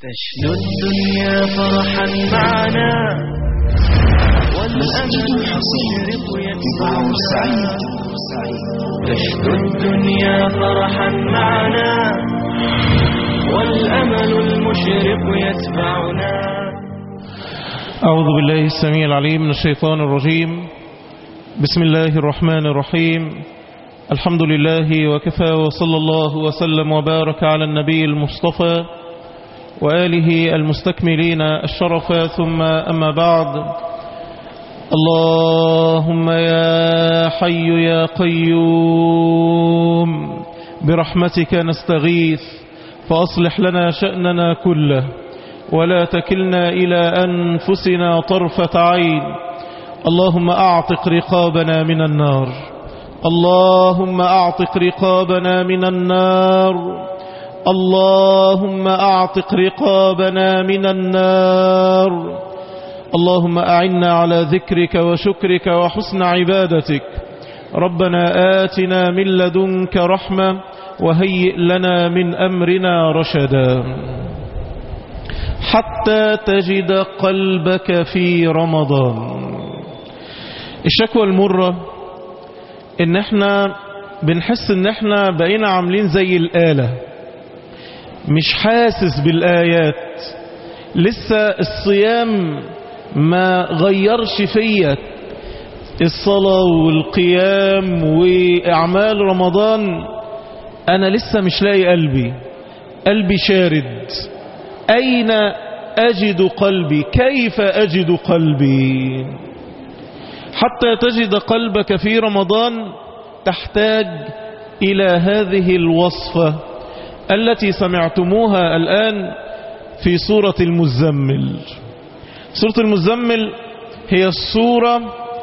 تشنو الدنيا فرحا معنا والأمل المشرق يتبعنا تشنو الدنيا فرحا معنا والأمل المشرق يتبعنا أعوذ بالله السميع العليم من الشيطان الرجيم بسم الله الرحمن الرحيم الحمد لله وكفى وصلى الله وسلم وبارك على النبي المصطفى وآله المستكملين الشرف ثم أما بعد اللهم يا حي يا قيوم برحمتك نستغيث فأصلح لنا شأننا كله ولا تكلنا إلى أنفسنا طرفة عين اللهم أعتق رقابنا من النار اللهم أعتق رقابنا من النار اللهم أعتق رقابنا من النار اللهم أعنا على ذكرك وشكرك وحسن عبادتك ربنا آتنا من لدنك رحمة وهيئ لنا من أمرنا رشدا حتى تجد قلبك في رمضان الشكوى المرة ان احنا بنحس ان احنا بقينا عاملين زي الآلة مش حاسس بالآيات لسه الصيام ما غيرش فيا الصلاة والقيام وإعمال رمضان أنا لسه مش لاقي قلبي قلبي شارد أين أجد قلبي كيف أجد قلبي حتى تجد قلبك في رمضان تحتاج إلى هذه الوصفة التي سمعتموها الآن في سورة المزمل سورة المزمل هي السورة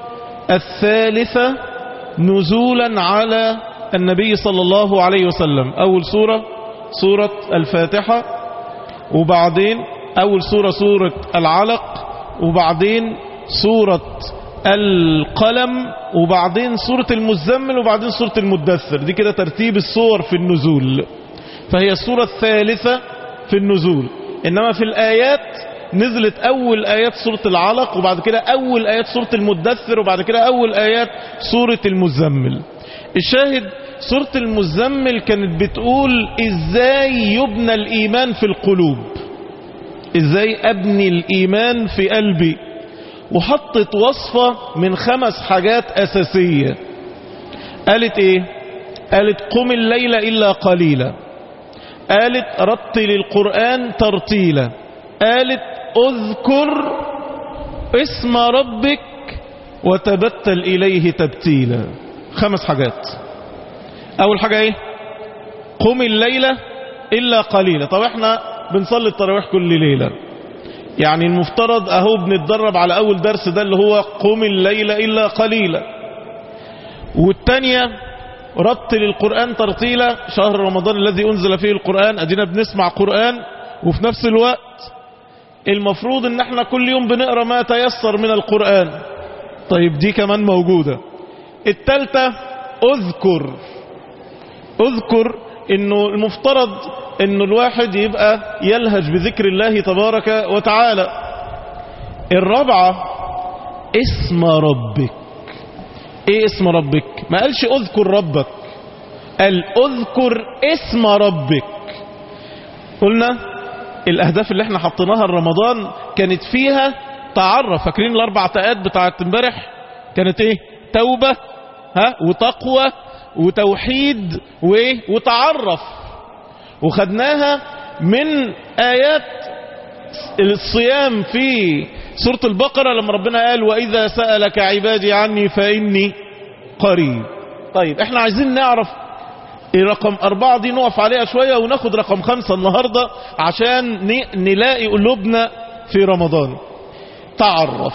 الثالثة نزولا على النبي صلى الله عليه وسلم أول سورة سورة الفاتحة وبعدين أول سورة سورة العلق وبعدين سورة القلم وبعدين سورة المزمل وبعدين سورة المدثر دي كده ترتيب الصور في النزول فهي السورة الثالثة في النزول إنما في الآيات نزلت أول آيات سورة العلق وبعد كده أول آيات سورة المدثر وبعد كده أول آيات سورة المزمل الشاهد سورة المزمل كانت بتقول إزاي يبنى الإيمان في القلوب إزاي أبني الإيمان في قلبي وحطت وصفة من خمس حاجات أساسية قالت إيه قالت قم الليل إلا قليلا قالت رتل القرآن ترتيلا قالت اذكر اسم ربك وتبتل إليه تبتيلا خمس حاجات أول حاجة إيه قم الليلة إلا قليلا طب احنا بنصلي التراويح كل ليلة يعني المفترض اهو بنتدرب على اول درس ده اللي هو قم الليل الا قليلا والتانية رتل القرآن ترتيلا شهر رمضان الذي انزل فيه القرآن ادينا بنسمع قرآن وفي نفس الوقت المفروض ان احنا كل يوم بنقرأ ما تيسر من القرآن طيب دي كمان موجودة التالتة اذكر اذكر انه المفترض انه الواحد يبقى يلهج بذكر الله تبارك وتعالى الرابعة اسم ربك ايه اسم ربك ما قالش اذكر ربك قال اذكر اسم ربك قلنا الاهداف اللي احنا حطيناها لرمضان كانت فيها تعرف فاكرين الاربع تاءات بتاعت امبارح كانت ايه توبة ها وتقوى وتوحيد وايه وتعرف وخدناها من آيات الصيام في سورة البقرة لما ربنا قال وإذا سألك عبادي عني فإني قريب طيب احنا عايزين نعرف رقم أربعة دي نقف عليها شوية وناخد رقم خمسة النهاردة عشان نلاقي قلوبنا في رمضان تعرف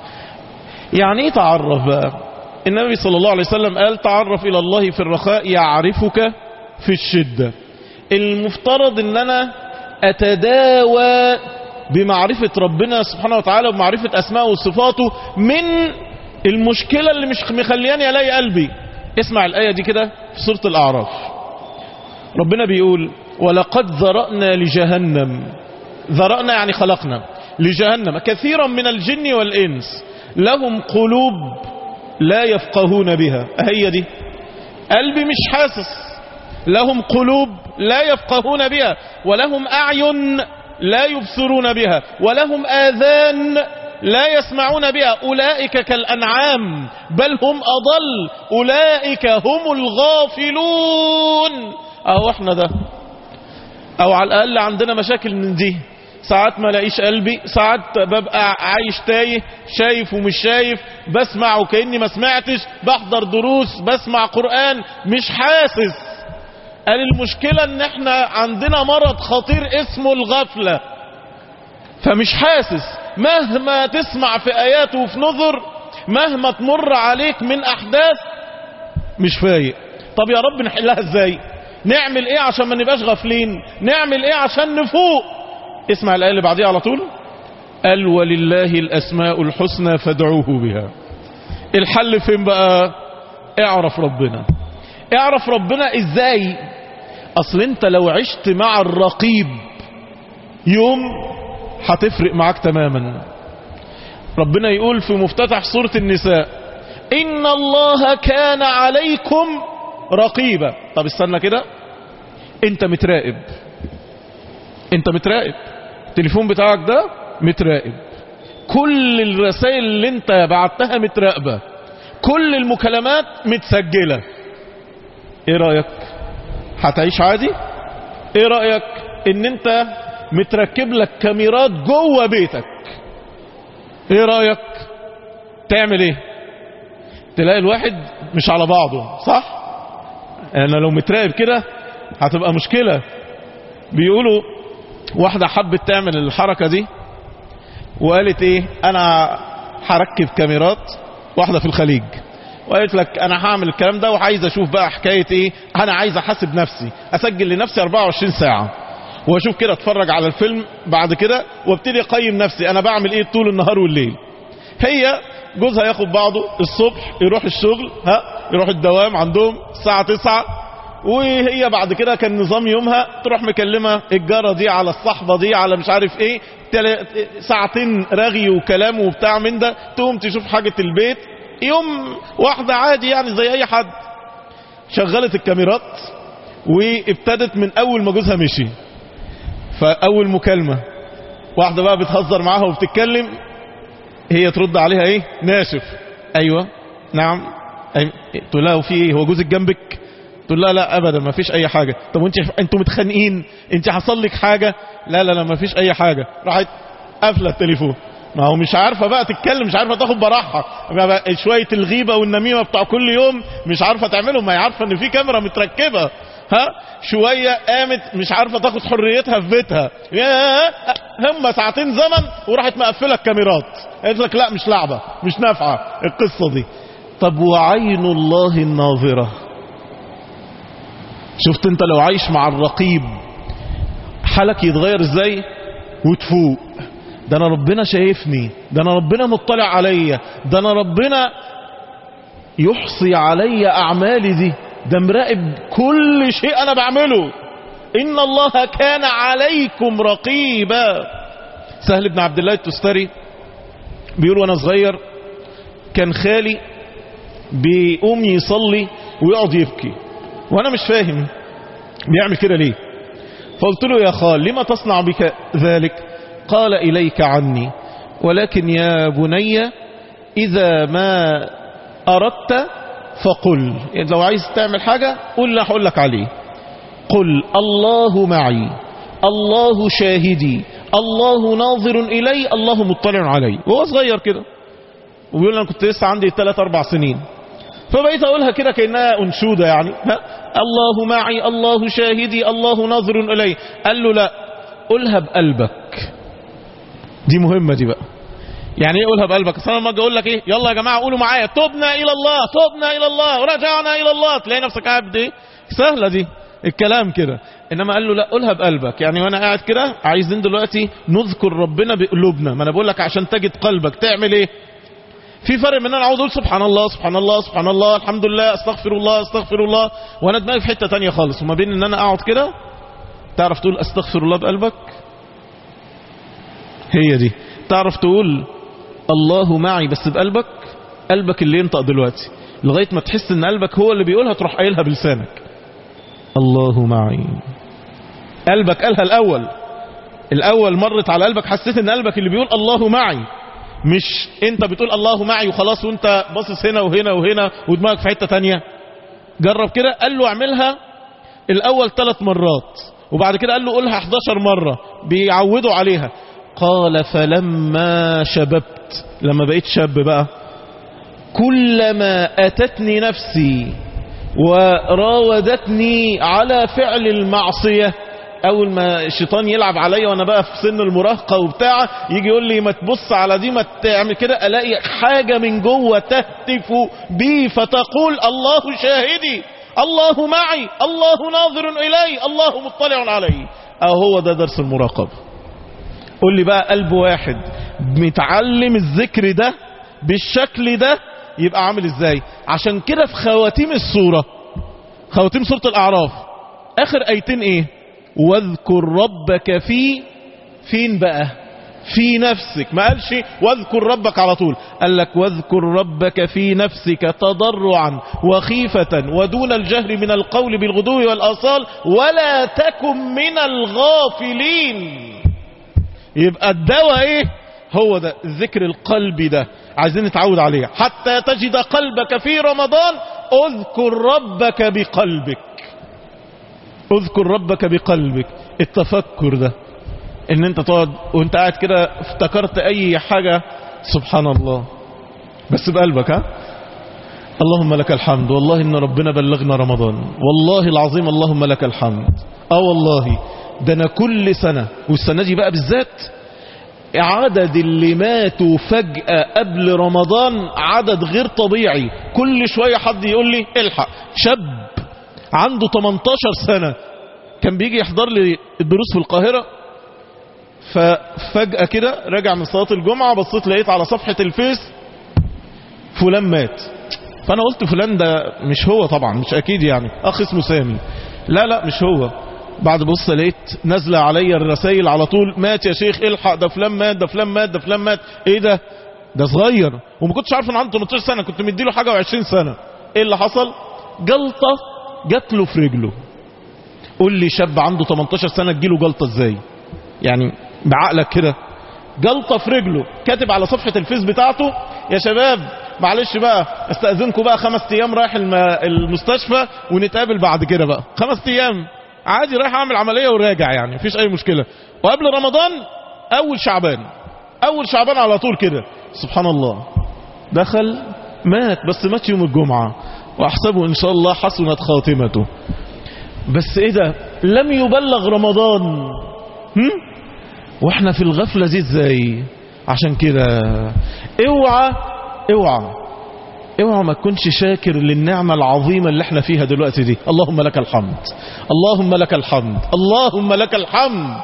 يعني ايه تعرف بقى النبي صلى الله عليه وسلم قال تعرف إلى الله في الرخاء يعرفك في الشدة المفترض ان انا اتداوى بمعرفة ربنا سبحانه وتعالى ومعرفة اسماءه وصفاته من المشكلة اللي مش مخلياني الاقي قلبي اسمع الآية دي كده في سورة الاعراف ربنا بيقول ولقد ذرأنا لجهنم ذرأنا يعني خلقنا لجهنم كثيرا من الجن والإنس لهم قلوب لا يفقهون بها هي دي قلبي مش حاسس لهم قلوب لا يفقهون بها ولهم أعين لا يبصرون بها ولهم آذان لا يسمعون بها أولئك كالأنعام بل هم أضل أولئك هم الغافلون أو احنا ده أو على الأقل عندنا مشاكل من دي ساعات ما لاقيش قلبي ساعات ببقى عايش تايه شايف ومش شايف بسمع وكأني ما سمعتش بحضر دروس بسمع قرآن مش حاسس قال المشكلة ان احنا عندنا مرض خطير اسمه الغفلة فمش حاسس مهما تسمع في ايات وفي نظر مهما تمر عليك من احداث مش فايق طب يا رب نحلها ازاي نعمل ايه عشان ما نبقاش غافلين نعمل ايه عشان نفوق اسمع الايه اللي بعديها على طول قال ولله الاسماء الحسنى فادعوه بها الحل فين بقى اعرف ربنا اعرف ربنا ازاي اصل انت لو عشت مع الرقيب يوم هتفرق معاك تماما ربنا يقول في مفتتح سورة النساء ان الله كان عليكم رقيبا طب استنى كده انت متراقب انت متراقب التليفون بتاعك ده متراقب كل الرسائل اللي انت بعتها متراقبة كل المكالمات متسجلة ايه رأيك هتعيش عادي ايه رأيك ان انت متركب لك كاميرات جوه بيتك ايه رأيك تعمل ايه تلاقي الواحد مش على بعضه صح انا لو متراقب كده هتبقى مشكلة بيقولوا واحدة حبت تعمل الحركة دي وقالت ايه انا هركب كاميرات واحدة في الخليج وقالت لك انا هعمل الكلام ده وعايز اشوف بقى حكاية ايه انا عايز احاسب نفسي اسجل لنفسي 24 ساعة واشوف كده اتفرج على الفيلم بعد كده وابتدي اقيم نفسي انا بعمل ايه طول النهار والليل هي جوزها ياخد بعضه الصبح يروح الشغل ها يروح الدوام عندهم الساعة 9 وهي بعد كده كان نظام يومها تروح مكلمة الجارة دي على الصحبة دي على مش عارف ايه تل... ساعتين رغي وكلام وبتاع من ده تقوم تشوف حاجة البيت يوم واحدة عادي يعني زي اي حد شغلت الكاميرات وابتدت من اول ما جوزها مشي فاول مكالمة واحدة بقى بتهزر معاها وبتتكلم هي ترد عليها ايه ناشف ايوه نعم أيوة. تقول لها وفي ايه هو جوزك جنبك تقول لها لا ابدا ما فيش اي حاجة طب وانت انتوا متخانقين انت حصل لك حاجة لا لا لا ما فيش اي حاجة راحت قافله التليفون ما هو مش عارفة بقى تتكلم مش عارفة تاخد براحها بقى شوية الغيبة والنميمة بتاع كل يوم مش عارفة تعملهم ما هي عارفة ان في كاميرا متركبة ها شوية قامت مش عارفة تاخد حريتها في بيتها يا هم ساعتين زمن وراحت مقفلة الكاميرات قالت لك لا مش لعبة مش نافعة القصة دي طب وعين الله الناظرة شفت انت لو عايش مع الرقيب حالك يتغير ازاي وتفوق ده انا ربنا شايفني ده انا ربنا مطلع عليا ده انا ربنا يحصي علي اعمالي دي ده مراقب كل شيء انا بعمله ان الله كان عليكم رقيبا سهل بن عبد الله التستري بيقول وانا صغير كان خالي بيقوم يصلي ويقعد يبكي وانا مش فاهم بيعمل كده ليه فقلت له يا خال لما تصنع بك ذلك قال إليك عني ولكن يا بني إذا ما أردت فقل يعني لو عايز تعمل حاجة قل لا هقول لك عليه قل الله معي الله شاهدي الله ناظر إلي الله مطلع علي وهو صغير كده وبيقول أنا كنت لسه عندي 3 أربع سنين فبقيت أقولها كده كأنها أنشودة يعني ها الله معي الله شاهدي الله ناظر إلي قال له لا قلها بقلبك دي مهمة دي بقى يعني ايه قولها بقلبك اصل انا لما اجي اقول لك ايه يلا يا جماعه قولوا معايا تبنا الى الله تبنا الى الله ورجعنا الى الله تلاقي نفسك قاعد ايه سهله دي الكلام كده انما قال له لا قولها بقلبك يعني وانا قاعد كده عايزين دلوقتي نذكر ربنا بقلوبنا ما انا بقول لك عشان تجد قلبك تعمل ايه في فرق من ان انا عاوز اقول سبحان الله سبحان الله سبحان الله الحمد لله استغفر الله استغفر الله وانا دماغي في حته تانية خالص وما بين ان انا اقعد كده تعرف تقول استغفر الله بقلبك هي دي تعرف تقول الله معي بس بقلبك قلبك اللي ينطق دلوقتي لغاية ما تحس ان قلبك هو اللي بيقولها تروح قايلها بلسانك الله معي قلبك قالها الاول الاول مرت على قلبك حسيت ان قلبك اللي بيقول الله معي مش انت بتقول الله معي وخلاص وانت باصص هنا وهنا وهنا ودماغك في حتة تانية جرب كده قال له اعملها الاول ثلاث مرات وبعد كده قال له قولها 11 مرة بيعودوا عليها قال فلما شببت لما بقيت شاب بقى كلما أتتني نفسي وراودتني على فعل المعصية أول ما الشيطان يلعب عليا وأنا بقى في سن المراهقة وبتاع يجي يقول لي ما تبص على دي ما تعمل كده ألاقي حاجة من جوه تهتف بي فتقول الله شاهدي الله معي الله ناظر إلي الله مطلع علي أو هو ده درس المراقبة قول لي بقى قلب واحد متعلم الذكر ده بالشكل ده يبقى عامل ازاي عشان كده في خواتيم السورة خواتيم سورة الأعراف آخر آيتين ايه واذكر ربك في فين بقى في نفسك ما قالش واذكر ربك على طول قال لك واذكر ربك في نفسك تضرعا وخيفة ودون الجهر من القول بالغدو والآصال ولا تكن من الغافلين يبقى الدواء ايه هو ده الذكر القلبي ده عايزين نتعود عليه حتى تجد قلبك في رمضان اذكر ربك بقلبك اذكر ربك بقلبك التفكر ده ان انت تقعد وانت قاعد كده افتكرت اي حاجة سبحان الله بس بقلبك ها اللهم لك الحمد والله ان ربنا بلغنا رمضان والله العظيم اللهم لك الحمد اه والله ده انا كل سنة والسنة دي بقى بالذات عدد اللي ماتوا فجأة قبل رمضان عدد غير طبيعي كل شوية حد يقول لي الحق شاب عنده 18 سنة كان بيجي يحضر لي الدروس في القاهرة ففجأة كده رجع من صلاة الجمعة بصيت لقيت على صفحة الفيس فلان مات فأنا قلت فلان ده مش هو طبعا مش أكيد يعني أخ اسمه سامي لا لا مش هو بعد بص لقيت نازلة عليا الرسائل على طول مات يا شيخ الحق ده فلان مات ده فلان مات ده فلان مات ايه ده ده صغير وما كنتش عارف ان عنده 18 سنة كنت مديله حاجة و20 سنة ايه اللي حصل جلطة جات له في رجله قول لي شاب عنده 18 سنة تجيله جلطة ازاي يعني بعقلك كده جلطة في رجله كاتب على صفحة الفيس بتاعته يا شباب معلش بقى استأذنكم بقى خمس ايام رايح الم... المستشفى ونتقابل بعد كده بقى خمس ايام عادي رايح اعمل عملية وراجع يعني مفيش اي مشكلة وقبل رمضان اول شعبان اول شعبان على طول كده سبحان الله دخل مات بس مات يوم الجمعة واحسبه ان شاء الله حسنت خاتمته بس ايه ده لم يبلغ رمضان هم؟ واحنا في الغفلة دي ازاي عشان كده اوعى اوعى اوعى ما تكونش شاكر للنعمة العظيمة اللي احنا فيها دلوقتي دي اللهم لك الحمد اللهم لك الحمد اللهم لك الحمد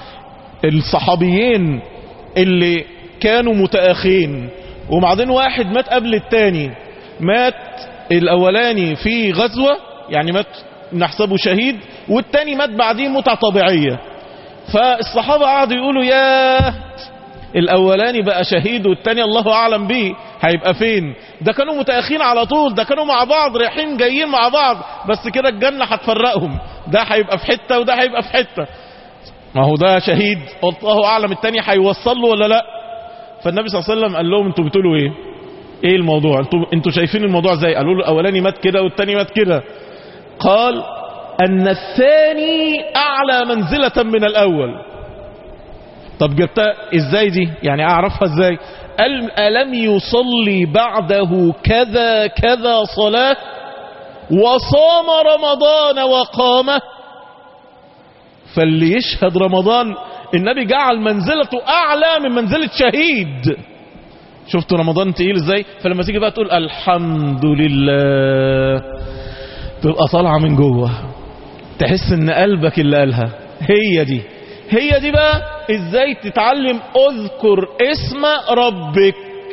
الصحابيين اللي كانوا متآخين وبعدين واحد مات قبل التاني مات الاولاني في غزوة يعني مات نحسبه شهيد والتاني مات بعديه متعة طبيعية فالصحابة قعدوا يقولوا يا الاولاني بقى شهيد والتاني الله اعلم به هيبقى فين ده كانوا متأخين على طول ده كانوا مع بعض رايحين جايين مع بعض بس كده الجنة هتفرقهم ده هيبقى في حتة وده هيبقى في حتة ما هو ده شهيد الله اعلم التاني هيوصل له ولا لا فالنبي صلى الله عليه وسلم قال لهم انتوا بتقولوا ايه ايه الموضوع انتوا انتوا شايفين الموضوع ازاي قالوا له الاولاني مات كده والتاني مات كده قال ان الثاني اعلى منزلة من الاول طب جبتها ازاي دي يعني اعرفها ازاي قال الم يصلي بعده كذا كذا صلاة وصام رمضان وقامه فاللي يشهد رمضان النبي جعل منزلته اعلى من منزلة شهيد شفت رمضان تقيل ازاي فلما تيجي بقى تقول الحمد لله تبقى طالعة من جوه تحس ان قلبك اللي قالها هي دي هي دي بقى ازاي تتعلم اذكر اسم ربك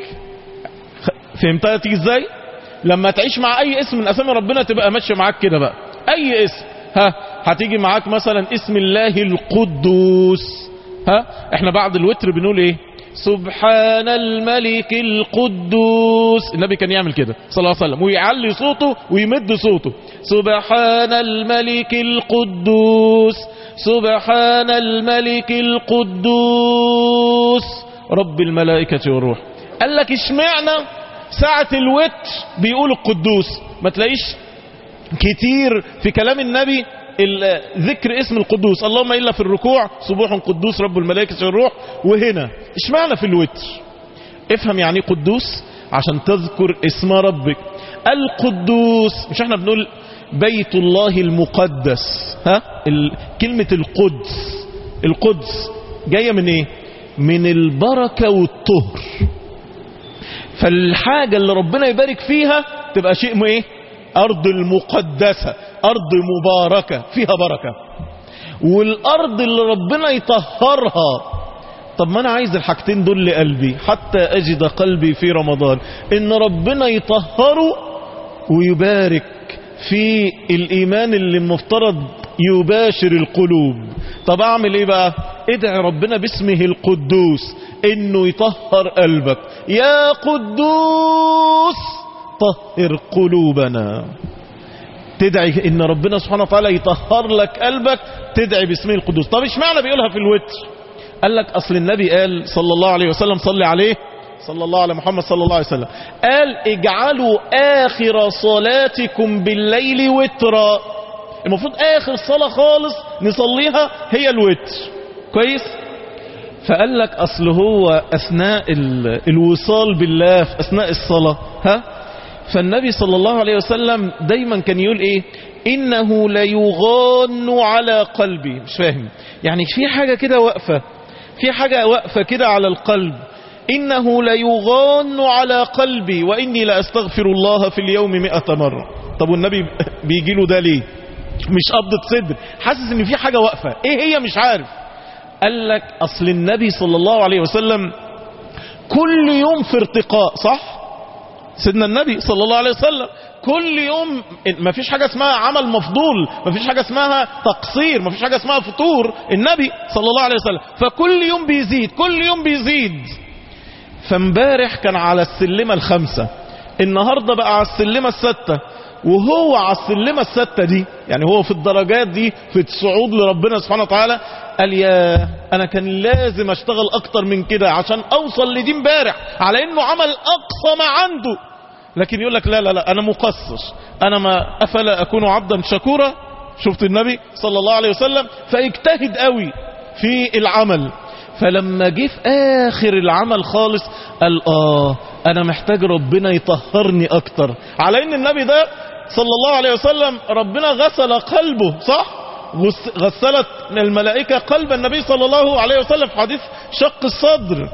فهمتها تيجي ازاي لما تعيش مع اي اسم من اسامي ربنا تبقى ماشيه معاك كده بقى اي اسم ها هتيجي معاك مثلا اسم الله القدوس ها احنا بعد الوتر بنقول ايه سبحان الملك القدوس النبي كان يعمل كده صلى الله عليه وسلم ويعلي صوته ويمد صوته سبحان الملك القدوس سبحان الملك القدوس رب الملائكة والروح قال لك اشمعنا ساعة الوتر بيقول القدوس ما تلاقيش كتير في كلام النبي ذكر اسم القدوس اللهم إلا في الركوع سبوح قدوس رب الملائكة والروح وهنا اشمعنى في الوتر افهم يعني قدوس عشان تذكر اسم ربك القدوس مش احنا بنقول بيت الله المقدس ها ال... كلمة القدس القدس جاية من ايه من البركة والطهر فالحاجة اللي ربنا يبارك فيها تبقى شيء ايه أرض المقدسة أرض مباركة فيها بركة والأرض اللي ربنا يطهرها طب ما أنا عايز الحاجتين دول لقلبي حتى أجد قلبي في رمضان إن ربنا يطهره ويبارك في الإيمان اللي المفترض يباشر القلوب طب أعمل إيه بقى ادعي ربنا باسمه القدوس إنه يطهر قلبك يا قدوس طهر قلوبنا تدعي ان ربنا سبحانه وتعالى يطهر لك قلبك تدعي باسمه القدوس طب ايش معنى بيقولها في الوتر قال لك اصل النبي قال صلى الله عليه وسلم صلي عليه صلى الله على محمد صلى الله عليه وسلم قال اجعلوا اخر صلاتكم بالليل وترا المفروض اخر صلاة خالص نصليها هي الوتر كويس فقال لك اصل هو اثناء الوصال بالله في اثناء الصلاة ها فالنبي صلى الله عليه وسلم دايما كان يقول ايه انه ليغان على قلبي مش فاهم يعني في حاجة كده واقفة في حاجة واقفة كده على القلب انه ليغان على قلبي واني لاستغفر الله في اليوم مئة مرة طب والنبي بيجي له ده ليه مش قبضة صدر حاسس ان في حاجة واقفة ايه هي مش عارف قال لك اصل النبي صلى الله عليه وسلم كل يوم في ارتقاء صح سيدنا النبي صلى الله عليه وسلم كل يوم ما فيش حاجة اسمها عمل مفضول ما فيش حاجة اسمها تقصير ما فيش حاجة اسمها فطور النبي صلى الله عليه وسلم فكل يوم بيزيد كل يوم بيزيد فامبارح كان على السلمة الخمسة النهاردة بقى على السلمة الستة وهو على السلمة الستة دي يعني هو في الدرجات دي في الصعود لربنا سبحانه وتعالى قال يا انا كان لازم اشتغل اكتر من كده عشان اوصل لدي امبارح على انه عمل اقصى ما عنده لكن يقول لك لا لا لا انا مقصر انا ما افلا اكون عبدا شكورا شفت النبي صلى الله عليه وسلم فاجتهد قوي في العمل فلما جه في اخر العمل خالص قال اه انا محتاج ربنا يطهرني اكتر على ان النبي ده صلى الله عليه وسلم ربنا غسل قلبه صح غسلت الملائكة قلب النبي صلى الله عليه وسلم في حديث شق الصدر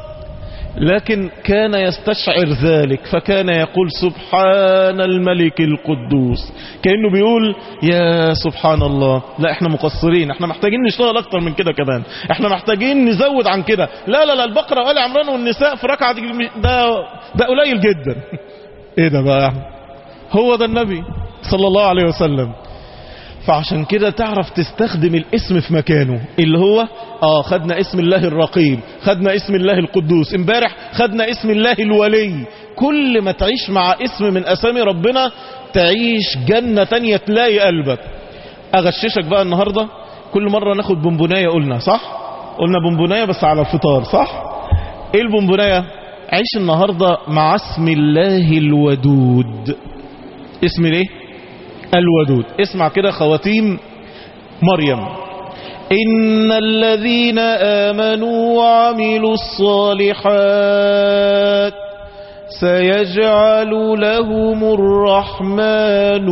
لكن كان يستشعر ذلك فكان يقول سبحان الملك القدوس كأنه بيقول يا سبحان الله لا احنا مقصرين احنا محتاجين نشتغل اكتر من كده كمان احنا محتاجين نزود عن كده لا لا لا البقرة وآل عمران والنساء في ركعة ده, ده قليل جدا ايه ده بقى هو ده النبي صلى الله عليه وسلم فعشان كده تعرف تستخدم الاسم في مكانه اللي هو اه خدنا اسم الله الرقيب خدنا اسم الله القدوس امبارح خدنا اسم الله الولي كل ما تعيش مع اسم من اسامي ربنا تعيش جنة تانية تلاقي قلبك اغششك بقى النهاردة كل مرة ناخد بونبوناية قلنا صح قلنا بونبوناية بس على الفطار صح ايه البونبوناية عيش النهاردة مع اسم الله الودود اسم ليه الودود اسمع كده خواتيم مريم إن الذين آمنوا وعملوا الصالحات سيجعل لهم الرحمن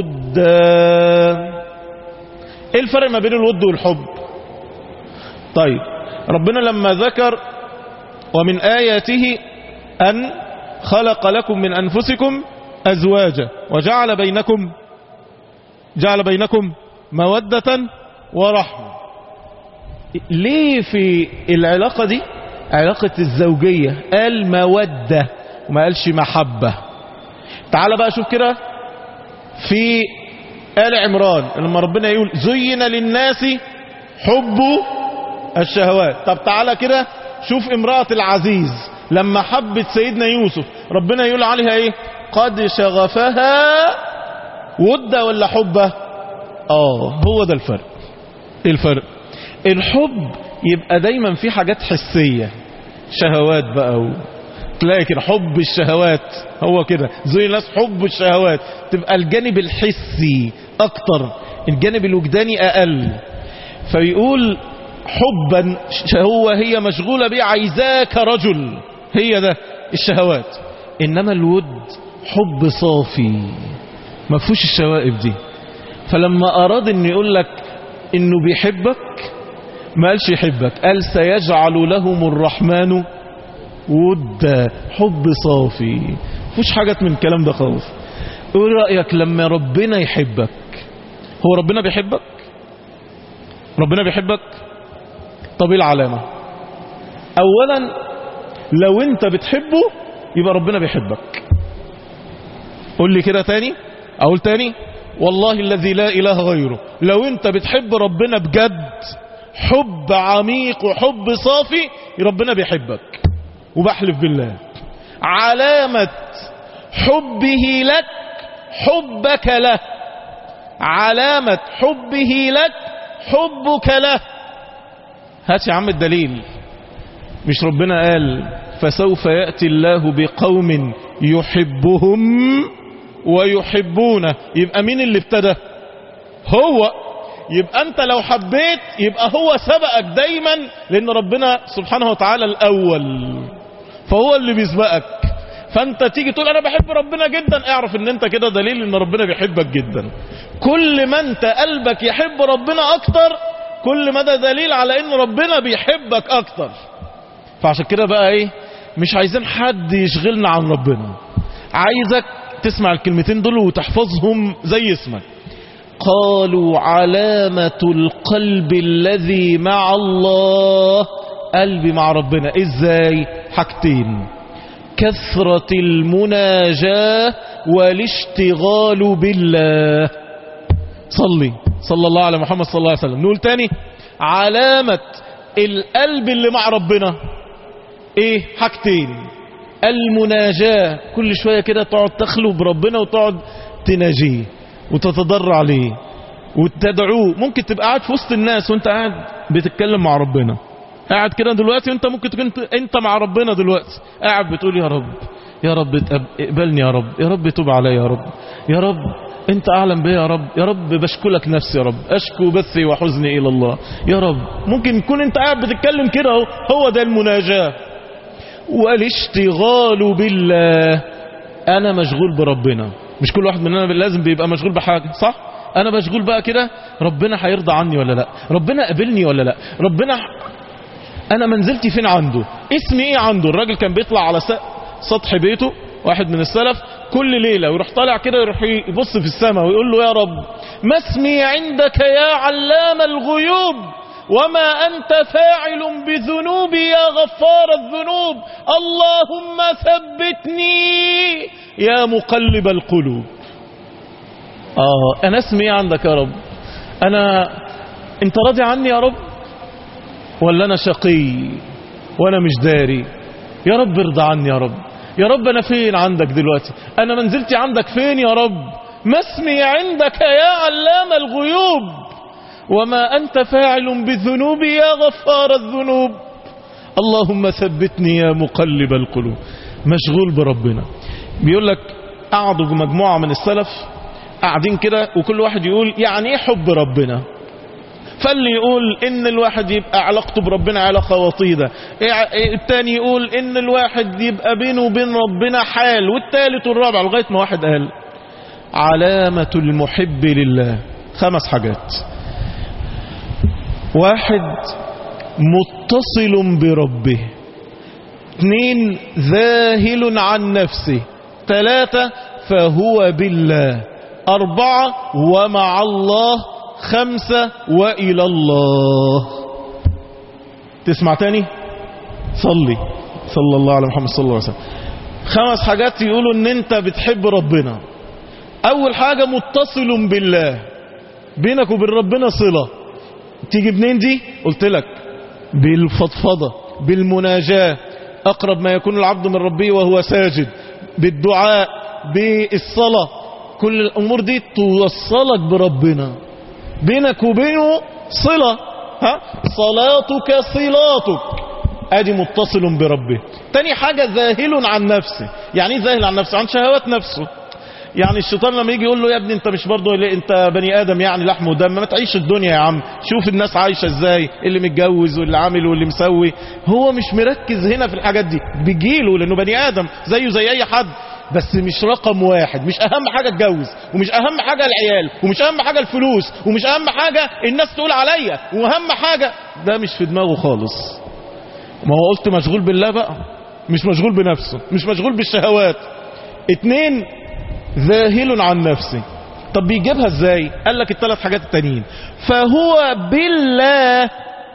ودا ايه الفرق ما بين الود والحب طيب ربنا لما ذكر ومن آياته أن خلق لكم من أنفسكم أزواجا وجعل بينكم جعل بينكم مودة ورحمة ليه في العلاقة دي علاقة الزوجية قال مودة وما قالش محبة تعال بقى شوف كده في آل عمران لما ربنا يقول زين للناس حب الشهوات طب تعالى كده شوف امرأة العزيز لما حبت سيدنا يوسف ربنا يقول عليها ايه قد شغفها ود ولا حبه اه هو ده الفرق ايه الفرق الحب يبقى دايما في حاجات حسية شهوات بقى و... تلاقي كده حب الشهوات هو كده زي الناس حب الشهوات تبقى الجانب الحسي اكتر الجانب الوجداني اقل فيقول حبا هو هي مشغولة بيه عايزاك رجل هي ده الشهوات انما الود حب صافي ما فيهوش الشوائب دي فلما اراد ان يقول لك انه بيحبك ما قالش يحبك قال سيجعل لهم الرحمن ود حب صافي مفيش حاجة من الكلام ده خالص ايه رأيك لما ربنا يحبك هو ربنا بيحبك ربنا بيحبك طب ايه العلامة اولا لو انت بتحبه يبقى ربنا بيحبك قول لي كده تاني اقول تاني والله الذي لا اله غيره لو انت بتحب ربنا بجد حب عميق وحب صافي ربنا بيحبك وبحلف بالله علامة حبه لك حبك له علامة حبه لك حبك له هات يا عم الدليل مش ربنا قال فسوف يأتي الله بقوم يحبهم ويحبونه يبقى مين اللي ابتدى هو يبقى انت لو حبيت يبقى هو سبقك دايما لان ربنا سبحانه وتعالى الاول فهو اللي بيسبقك فانت تيجي تقول انا بحب ربنا جدا اعرف ان انت كده دليل ان ربنا بيحبك جدا كل ما انت قلبك يحب ربنا اكتر كل ما ده دليل على ان ربنا بيحبك اكتر فعشان كده بقى ايه مش عايزين حد يشغلنا عن ربنا عايزك تسمع الكلمتين دول وتحفظهم زي اسمك قالوا علامة القلب الذي مع الله قلبي مع ربنا ازاي حاجتين كثرة المناجاة والاشتغال بالله صلي صلى الله على محمد صلى الله عليه وسلم نقول تاني علامة القلب اللي مع ربنا ايه حاجتين المناجاة كل شوية كده تقعد تخلو بربنا وتقعد تناجيه وتتضرع عليه وتدعوه ممكن تبقى قاعد في وسط الناس وانت قاعد بتتكلم مع ربنا قاعد كده دلوقتي وانت ممكن تكون انت مع ربنا دلوقتي قاعد بتقول يا رب يا رب اقبلني يا رب يا رب توب علي يا رب يا رب انت اعلم بي يا رب يا رب بشكلك نفسي يا رب اشكو بثي وحزني الى الله يا رب ممكن يكون انت قاعد بتتكلم كده اهو هو ده المناجاه والاشتغال بالله انا مشغول بربنا مش كل واحد مننا لازم بيبقى مشغول بحاجة صح انا مشغول بقى كده ربنا هيرضى عني ولا لا ربنا قابلني ولا لا ربنا انا منزلتي فين عنده اسمي ايه عنده الراجل كان بيطلع على سطح بيته واحد من السلف كل ليلة ويروح طالع كده يروح يبص في السماء ويقول له يا رب ما اسمي عندك يا علام الغيوب وما أنت فاعل بذنوبي يا غفار الذنوب اللهم ثبتني يا مقلب القلوب آه أنا اسمي عندك يا رب أنا أنت راضي عني يا رب ولا أنا شقي وأنا مش داري يا رب ارضى عني يا رب يا رب أنا فين عندك دلوقتي أنا منزلتي عندك فين يا رب ما اسمي عندك يا علام الغيوب وما أنت فاعل بالذنوب يا غفار الذنوب اللهم ثبتني يا مقلب القلوب مشغول بربنا بيقول لك قعدوا مجموعة من السلف قاعدين كده وكل واحد يقول يعني ايه حب ربنا فاللي يقول ان الواحد يبقى علاقته بربنا علاقة وطيدة التاني يقول ان الواحد يبقى بينه وبين ربنا حال والتالت والرابع لغاية ما واحد قال علامة المحب لله خمس حاجات واحد متصل بربه اثنين ذاهل عن نفسه ثلاثة فهو بالله أربعة ومع الله خمسة وإلى الله تسمع تاني صلي صلى الله على محمد صلى الله عليه وسلم خمس حاجات يقولوا ان انت بتحب ربنا اول حاجة متصل بالله بينك وبين ربنا صلة تيجي منين دي قلت لك بالفضفضة بالمناجاة أقرب ما يكون العبد من ربه وهو ساجد بالدعاء بالصلاة كل الأمور دي توصلك بربنا بينك وبينه صلة ها صلاتك صلاتك ادي متصل بربه تاني حاجة ذاهل عن نفسه يعني ايه ذاهل عن نفسه عن شهوات نفسه يعني الشيطان لما يجي يقول له يا ابني انت مش برضه ليه انت بني ادم يعني لحم ودم ما تعيش الدنيا يا عم شوف الناس عايشة ازاي اللي متجوز واللي عامل واللي مسوي هو مش مركز هنا في الحاجات دي بيجيله لانه بني ادم زيه زي اي حد بس مش رقم واحد مش اهم حاجة اتجوز ومش اهم حاجة العيال ومش اهم حاجة الفلوس ومش اهم حاجة الناس تقول عليا واهم حاجة ده مش في دماغه خالص ما هو قلت مشغول بالله بقى مش مشغول بنفسه مش مشغول بالشهوات اتنين ذاهل عن نفسه طب بيجيبها ازاي قال لك الثلاث حاجات التانيين فهو بالله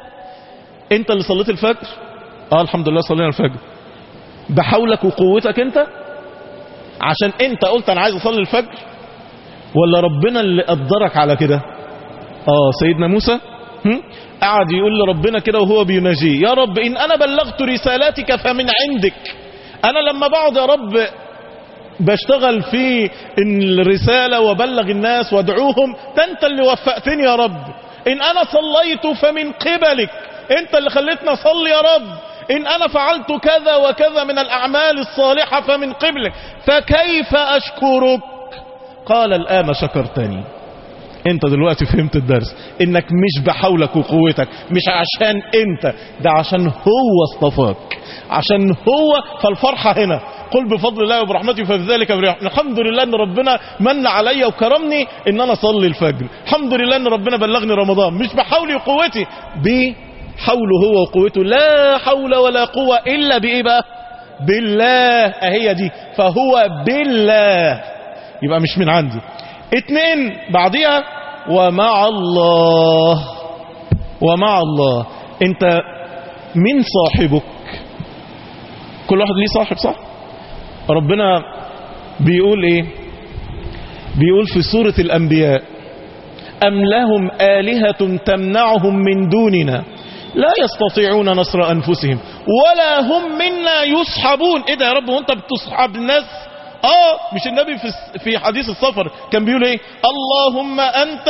انت اللي صليت الفجر اه الحمد لله صلينا الفجر بحولك وقوتك انت عشان انت قلت انا عايز اصلي الفجر ولا ربنا اللي قدرك على كده اه سيدنا موسى هم؟ قعد يقول لربنا كده وهو بيناجيه يا رب ان انا بلغت رسالاتك فمن عندك انا لما بقعد يا رب بشتغل في الرسالة وبلغ الناس وادعوهم ده انت اللي وفقتني يا رب ان انا صليت فمن قبلك انت اللي خليتني اصلي يا رب ان انا فعلت كذا وكذا من الاعمال الصالحة فمن قبلك فكيف اشكرك قال الان شكرتني انت دلوقتي فهمت الدرس انك مش بحولك وقوتك مش عشان انت ده عشان هو اصطفاك عشان هو فالفرحة هنا قل بفضل الله وبرحمته فبذلك فرح الحمد لله ان ربنا من عليا وكرمني ان انا اصلي الفجر الحمد لله ان ربنا بلغني رمضان مش بحولي وقوتي بحوله هو وقوته لا حول ولا قوة الا بايه بقى بالله اهي دي فهو بالله يبقى مش من عندي اتنين بعديها ومع الله ومع الله انت من صاحبك كل واحد ليه صاحب صح ربنا بيقول ايه بيقول في سورة الانبياء ام لهم آلهة تمنعهم من دوننا لا يستطيعون نصر انفسهم ولا هم منا يصحبون ايه ده يا رب وانت بتصحب الناس اه مش النبي في في حديث السفر كان بيقول ايه اللهم انت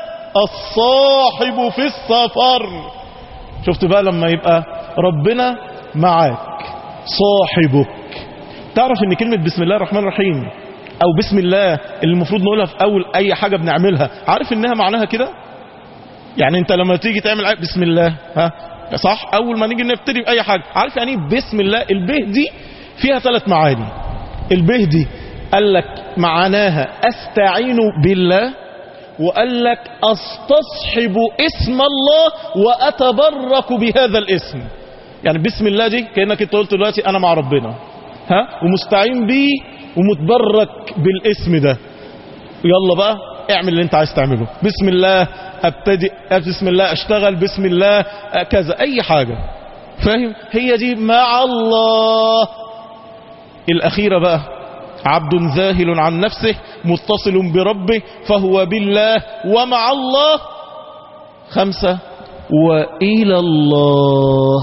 الصاحب في السفر شفت بقى لما يبقى ربنا معاك صاحبك تعرف ان كلمة بسم الله الرحمن الرحيم او بسم الله اللي المفروض نقولها في اول اي حاجة بنعملها عارف انها معناها كده يعني انت لما تيجي تعمل بسم الله ها صح اول ما نيجي نبتدي باي حاجة عارف يعني بسم الله البه دي فيها ثلاث معاني البه دي قال لك معناها استعين بالله وقال لك استصحب اسم الله واتبرك بهذا الاسم يعني بسم الله دي كأنك انت قلت دلوقتي انا مع ربنا ها ومستعين بيه ومتبرك بالاسم ده يلا بقى اعمل اللي انت عايز تعمله بسم الله ابتدي بسم الله اشتغل بسم الله كذا اي حاجة فاهم هي دي مع الله الاخيرة بقى عبد ذاهل عن نفسه متصل بربه فهو بالله ومع الله خمسة وإلى الله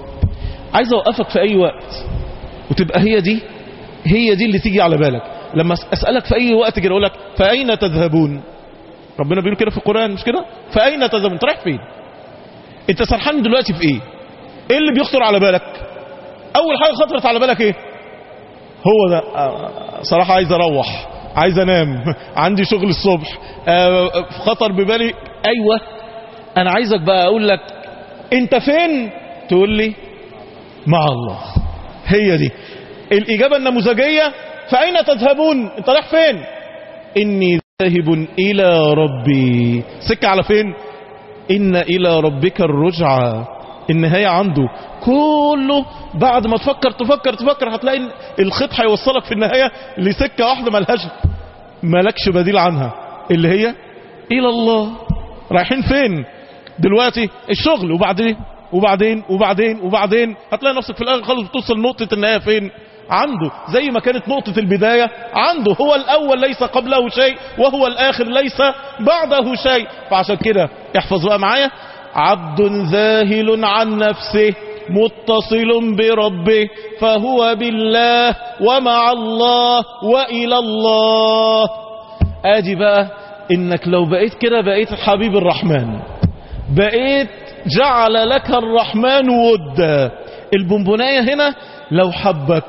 عايز أوقفك في أي وقت وتبقى هي دي هي دي اللي تيجي على بالك لما أسألك في أي وقت كده أقول لك فأين تذهبون ربنا بيقول كده في القرآن مش كده فأين تذهبون انت رايح فين انت سرحان دلوقتي في ايه ايه اللي بيخطر على بالك اول حاجة خطرت على بالك ايه هو ده صراحة عايز اروح عايز انام عندي شغل الصبح خطر ببالي ايوه انا عايزك بقى اقول لك انت فين تقول لي مع الله هي دي الاجابة النموذجية فاين تذهبون انت رايح فين اني ذاهب الى ربي سكة على فين ان الى ربك الرجعة النهاية عنده كله بعد ما تفكر تفكر تفكر هتلاقي الخيط هيوصلك في النهاية لسكة واحدة ملهاش ملكش بديل عنها اللي هي الى الله رايحين فين دلوقتي الشغل وبعدين وبعدين وبعدين وبعدين هتلاقي نفسك في الاخر خالص بتوصل نقطة النهاية فين عنده زي ما كانت نقطة البداية عنده هو الأول ليس قبله شيء وهو الآخر ليس بعده شيء فعشان كده احفظ بقى معايا عبد ذاهل عن نفسه متصل بربه فهو بالله ومع الله وإلى الله ادي بقى انك لو بقيت كده بقيت حبيب الرحمن بقيت جعل لك الرحمن ودا البونبوناية هنا لو حبك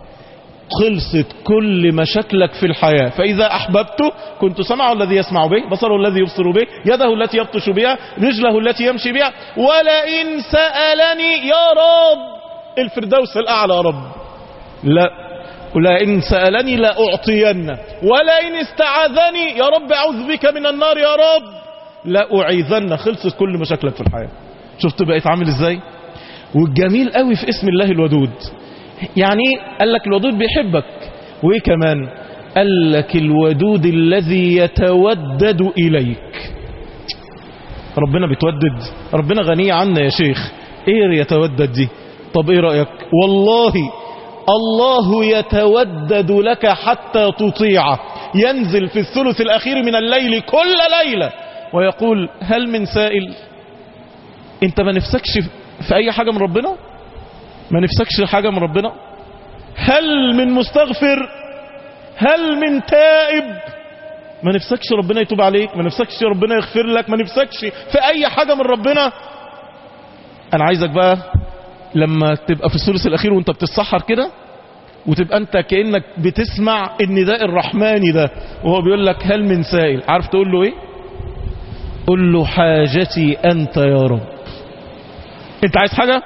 خلصت كل مشاكلك في الحياة فإذا أحببته كنت سمعه الذي يسمع به بصره الذي يبصر به يده التي يبطش بها رجله التي يمشي بها ولئن سألني يا رب الفردوس الأعلى يا رب لا ولئن سألني لا أعطين ولئن استعاذني يا رب أعوذ بك من النار يا رب لا أعيذن خلصت كل مشاكلك في الحياة شفت بقيت عامل ازاي والجميل قوي في اسم الله الودود يعني قال لك الودود بيحبك وايه كمان قال لك الودود الذي يتودد إليك ربنا بيتودد ربنا غني عنا يا شيخ ايه يتودد دي طب ايه رأيك والله الله يتودد لك حتى تطيعه ينزل في الثلث الأخير من الليل كل ليلة ويقول هل من سائل انت ما نفسكش في اي حاجة من ربنا ما نفسكش حاجة من ربنا هل من مستغفر هل من تائب ما نفسكش ربنا يتوب عليك ما نفسكش ربنا يغفر لك ما نفسكش في اي حاجة من ربنا انا عايزك بقى لما تبقى في الثلث الاخير وانت بتتسحر كده وتبقى انت كأنك بتسمع النداء الرحماني ده وهو بيقول لك هل من سائل عارف تقول له ايه قل له حاجتي انت يا رب انت عايز حاجة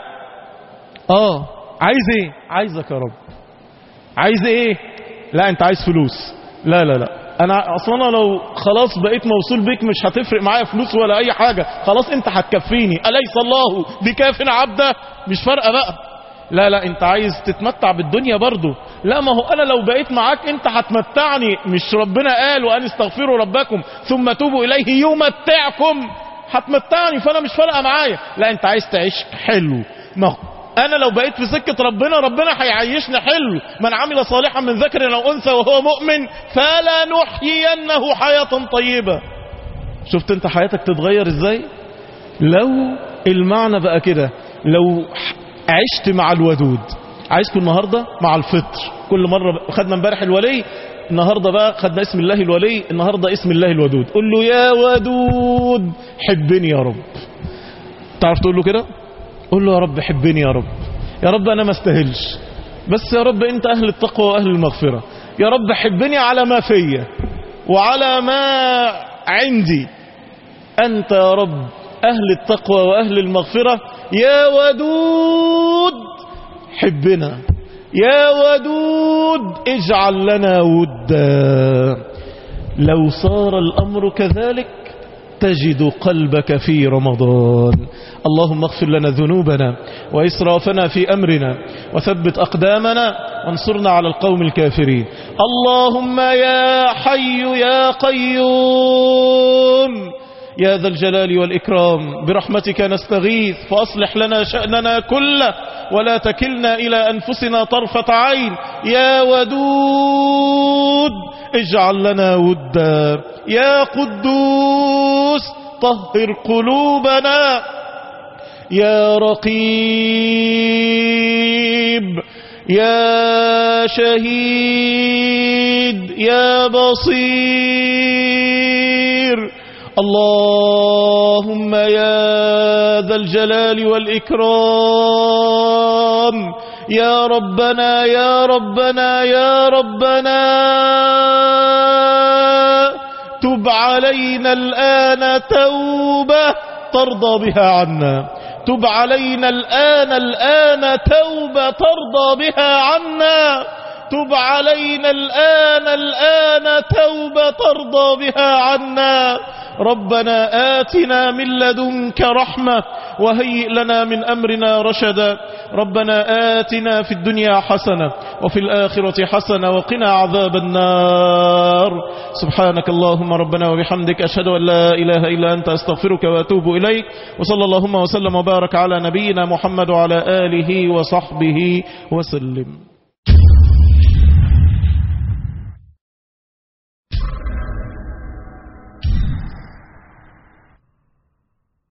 اه عايز ايه عايزك يا رب عايز ايه لا انت عايز فلوس لا لا لا انا اصلا لو خلاص بقيت موصول بيك مش هتفرق معايا فلوس ولا اي حاجة خلاص انت هتكفيني اليس الله بكاف عبده مش فارقه بقى لا لا انت عايز تتمتع بالدنيا برضو لا ما هو انا لو بقيت معاك انت هتمتعني مش ربنا قال وان استغفروا ربكم ثم توبوا اليه يمتعكم هتمتعني فانا مش فارقه معايا لا انت عايز تعيش حلو ما هو انا لو بقيت في سكة ربنا ربنا هيعيشني حلو من عمل صالحا من ذكر او انثى وهو مؤمن فلا نحيينه حياة طيبة شفت انت حياتك تتغير ازاي لو المعنى بقى كده لو عشت مع الودود عايزكم النهاردة مع الفطر كل مرة خدنا امبارح الولي النهاردة بقى خدنا اسم الله الولي النهاردة اسم الله الودود قل له يا ودود حبني يا رب تعرف تقول له كده قل له يا رب حبني يا رب يا رب انا ما استاهلش بس يا رب انت اهل التقوى واهل المغفرة يا رب حبني على ما فيا وعلى ما عندي انت يا رب اهل التقوى واهل المغفرة يا ودود حبنا يا ودود اجعل لنا ودا لو صار الامر كذلك تجد قلبك في رمضان اللهم اغفر لنا ذنوبنا وإسرافنا في أمرنا وثبت أقدامنا وانصرنا على القوم الكافرين اللهم يا حي يا قيوم يا ذا الجلال والإكرام برحمتك نستغيث فأصلح لنا شأننا كله ولا تكلنا إلى أنفسنا طرفة عين يا ودود اجعل لنا ودا يا قدوس طهر قلوبنا يا رقيب يا شهيد يا بصير اللهم يا ذا الجلال والإكرام يا ربنا يا ربنا يا ربنا تب علينا الآن توبة ترضى بها عنا تب علينا الآن الآن توبة ترضى بها عنا تب علينا الآن الآن توبة ترضى بها عنا ربنا آتنا من لدنك رحمة وهيئ لنا من أمرنا رشدا ربنا آتنا في الدنيا حسنة وفي الآخرة حسنة وقنا عذاب النار سبحانك اللهم ربنا وبحمدك أشهد أن لا إله إلا أنت أستغفرك وأتوب إليك وصلى اللهم وسلم وبارك على نبينا محمد وعلى آله وصحبه وسلم